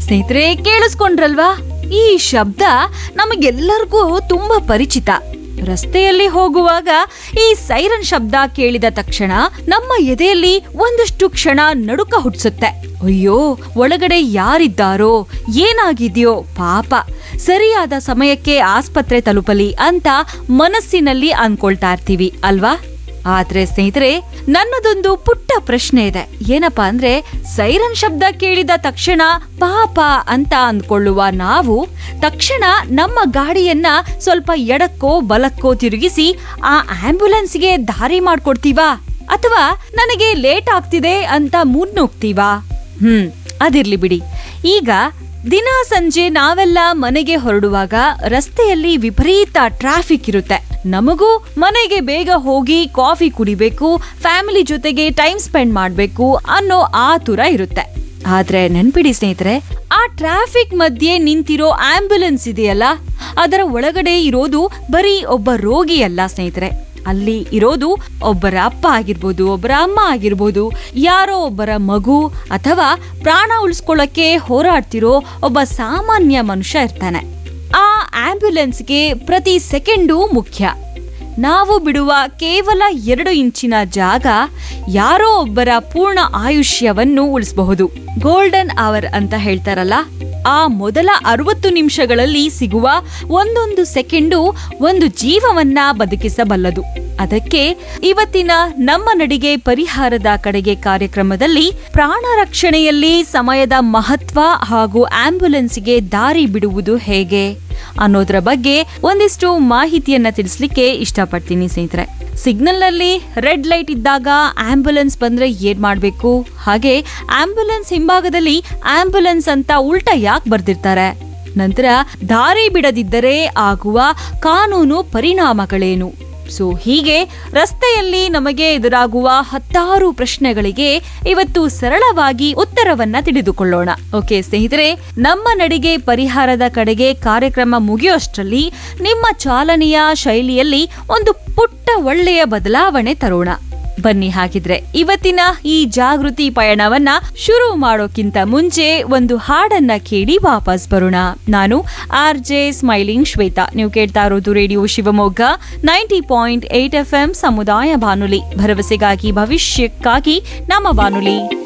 ಸ್ನೇಹಿತರೆ ಕೇಳಿಸ್ಕೊಂಡ್ರಲ್ವಾ ಈ ಶಬ್ದ ನಮಗೆಲ್ಲರಿಗೂ ತುಂಬಾ ಪರಿಚಿತ ರಸ್ತೆಯಲ್ಲಿ ಹೋಗುವಾಗ ಈ ಸೈರನ್ ಶಬ್ದ ಕೇಳಿದ ತಕ್ಷಣ ನಮ್ಮ ಎದೆಯಲ್ಲಿ ಒಂದಷ್ಟು ಕ್ಷಣ ನಡುಕ ಹುಟ್ಟಿಸುತ್ತೆ ಅಯ್ಯೋ ಒಳಗಡೆ ಯಾರಿದ್ದಾರೋ ಏನಾಗಿದೆಯೋ ಪಾಪ ಸರಿಯಾದ ಸಮಯಕ್ಕೆ ಆಸ್ಪತ್ರೆ ತಲುಪಲಿ ಅಂತ ಮನಸ್ಸಿನಲ್ಲಿ ಅನ್ಕೊಳ್ತಾ ಇರ್ತೀವಿ ಅಲ್ವಾ ಆದ್ರೆ ಸ್ನೇಹಿತರೆ ನನ್ನದೊಂದು ಪುಟ್ಟ ಪ್ರಶ್ನೆ ಇದೆ ಏನಪ್ಪಾ ಅಂದ್ರೆ ಸೈರನ್ ಶಬ್ದ ಕೇಳಿದ ತಕ್ಷಣ ಪಾಪ ಅಂತ ಅಂದ್ಕೊಳ್ಳುವ ನಾವು ತಕ್ಷಣ ನಮ್ಮ ಗಾಡಿಯನ್ನ ಸ್ವಲ್ಪ ಎಡಕ್ಕೋ ಬಲಕ್ಕೋ ತಿರುಗಿಸಿ ಆ ಆಂಬ್ಯುಲೆನ್ಸ್ಗೆ ದಾರಿ ಮಾಡ್ಕೊಡ್ತೀವಾ ಅಥವಾ ನನಗೆ ಲೇಟ್ ಆಗ್ತಿದೆ ಅಂತ ಮುನ್ನುಗ್ತೀವಾ ಹ್ಮ್ ಅದಿರ್ಲಿ ಬಿಡಿ ಈಗ ದಿನ ಸಂಜೆ ನಾವೆಲ್ಲ ಮನೆಗೆ ಹೊರಡುವಾಗ ರಸ್ತೆಯಲ್ಲಿ ವಿಪರೀತ ಟ್ರಾಫಿಕ್ ಇರುತ್ತೆ ನಮಗೂ ಮನೆಗೆ ಬೇಗ ಹೋಗಿ ಕಾಫಿ ಕುಡಿಬೇಕು ಫ್ಯಾಮಿಲಿ ಜೊತೆಗೆ ಟೈಮ್ ಸ್ಪೆಂಡ್ ಮಾಡಬೇಕು ಅನ್ನೋ ಆತುರ ಇರುತ್ತೆ ಆದ್ರೆ ನೆನ್ಪಿಡಿ ಸ್ನೇಹಿತರೆ ಆ ಟ್ರಾಫಿಕ್ ಮಧ್ಯೆ ನಿಂತಿರೋ ಆಂಬ್ಯುಲೆನ್ಸ್ ಇದೆಯಲ್ಲ ಅದರ ಒಳಗಡೆ ಇರೋದು ಬರೀ ಒಬ್ಬ ರೋಗಿ ಅಲ್ಲ ಸ್ನೇಹಿತರೆ ಅಲ್ಲಿ ಇರೋದು ಒಬ್ಬರ ಅಪ್ಪ ಆಗಿರ್ಬೋದು ಒಬ್ಬರ ಅಮ್ಮ ಆಗಿರ್ಬೋದು ಯಾರೋ ಒಬ್ಬರ ಮಗು ಅಥವಾ ಪ್ರಾಣ ಉಳಿಸ್ಕೊಳ್ಳಕ್ಕೆ ಹೋರಾಡ್ತಿರೋ ಒಬ್ಬ ಸಾಮಾನ್ಯ ಮನುಷ್ಯ ಇರ್ತಾನೆ ಆ ಆಂಬ್ಯುಲೆನ್ಸ್ಗೆ ಪ್ರತಿ ಸೆಕೆಂಡು ಮುಖ್ಯ ನಾವು ಬಿಡುವ ಕೇವಲ ಎರಡು ಇಂಚಿನ ಜಾಗ ಯಾರೋ ಒಬ್ಬರ ಪೂರ್ಣ ಆಯುಷ್ಯವನ್ನು ಉಳಿಸಬಹುದು ಗೋಲ್ಡನ್ ಅವರ್ ಅಂತ ಹೇಳ್ತಾರಲ್ಲ ಆ ಮೊದಲ ಅರವತ್ತು ನಿಮಿಷಗಳಲ್ಲಿ ಸಿಗುವ ಒಂದೊಂದು ಸೆಕೆಂಡು ಒಂದು ಜೀವವನ್ನ ಬದುಕಿಸಬಲ್ಲದು ಅದಕ್ಕೆ ಇವತ್ತಿನ ನಮ್ಮ ನಡಿಗೆ ಪರಿಹಾರದ ಕಡೆಗೆ ಕಾರ್ಯಕ್ರಮದಲ್ಲಿ ಪ್ರಾಣ ರಕ್ಷಣೆಯಲ್ಲಿ ಸಮಯದ ಮಹತ್ವ ಹಾಗೂ ಆಂಬ್ಯುಲೆನ್ಸ್ಗೆ ದಾರಿ ಬಿಡುವುದು ಹೇಗೆ ಅನ್ನೋದ್ರ ಬಗ್ಗೆ ಒಂದಿಷ್ಟು ಮಾಹಿತಿಯನ್ನ ತಿಳಿಸ್ಲಿಕ್ಕೆ ಇಷ್ಟಪಡ್ತೀನಿ ಸ್ನೇಹಿತರೆ ಸಿಗ್ನಲ್ ನಲ್ಲಿ ರೆಡ್ ಲೈಟ್ ಇದ್ದಾಗ ಆಂಬ್ಯುಲೆನ್ಸ್ ಬಂದ್ರೆ ಏನ್ ಮಾಡ್ಬೇಕು ಹಾಗೆ ಆಂಬ್ಯುಲೆನ್ಸ್ ಹಿಂಭಾಗದಲ್ಲಿ ಆಂಬ್ಯುಲೆನ್ಸ್ ಅಂತ ಉಲ್ಟಾ ಯಾಕೆ ಬರ್ದಿರ್ತಾರೆ ನಂತರ ದಾರಿ ಬಿಡದಿದ್ದರೆ ಆಗುವ ಕಾನೂನು ಪರಿಣಾಮಗಳೇನು ಸೊ ಹೀಗೆ ರಸ್ತೆಯಲ್ಲಿ ನಮಗೆ ಎದುರಾಗುವ ಹತ್ತಾರು ಪ್ರಶ್ನೆಗಳಿಗೆ ಇವತ್ತು ಸರಳವಾಗಿ ಉತ್ತರವನ್ನ ತಿಳಿದುಕೊಳ್ಳೋಣ ಓಕೆ ಸ್ನೇಹಿತರೆ ನಮ್ಮ ನಡಿಗೆ ಪರಿಹಾರದ ಕಡೆಗೆ ಕಾರ್ಯಕ್ರಮ ಮುಗಿಯೋಷ್ಟರಲ್ಲಿ ನಿಮ್ಮ ಚಾಲನೆಯ ಶೈಲಿಯಲ್ಲಿ ಒಂದು ಪುಟ್ಟ ಒಳ್ಳೆಯ ಬದಲಾವಣೆ ತರೋಣ ಬನ್ನಿ ಹಾಗಿದ್ರೆ ಇವತ್ತಿನ ಈ ಜಾಗೃತಿ ಪಯಣವನ್ನ ಶುರು ಮಾಡೋಕ್ಕಿಂತ ಮುಂಚೆ ಒಂದು ಹಾಡನ್ನ ಕೇಳಿ ವಾಪಸ್ ಬರೋಣ ನಾನು ಆರ್ ಜೆ ಸ್ಮೈಲಿಂಗ್ ಶ್ವೇತಾ ನೀವು ಕೇಳ್ತಾ ಇರೋದು radio Shivamogga ninety point eight F M ಸಮುದಾಯ ಬಾನುಲಿ ಭರವಸೆಗಾಗಿ ಭವಿಷ್ಯಕ್ಕಾಗಿ ನಮ್ಮ ಬಾನುಲಿ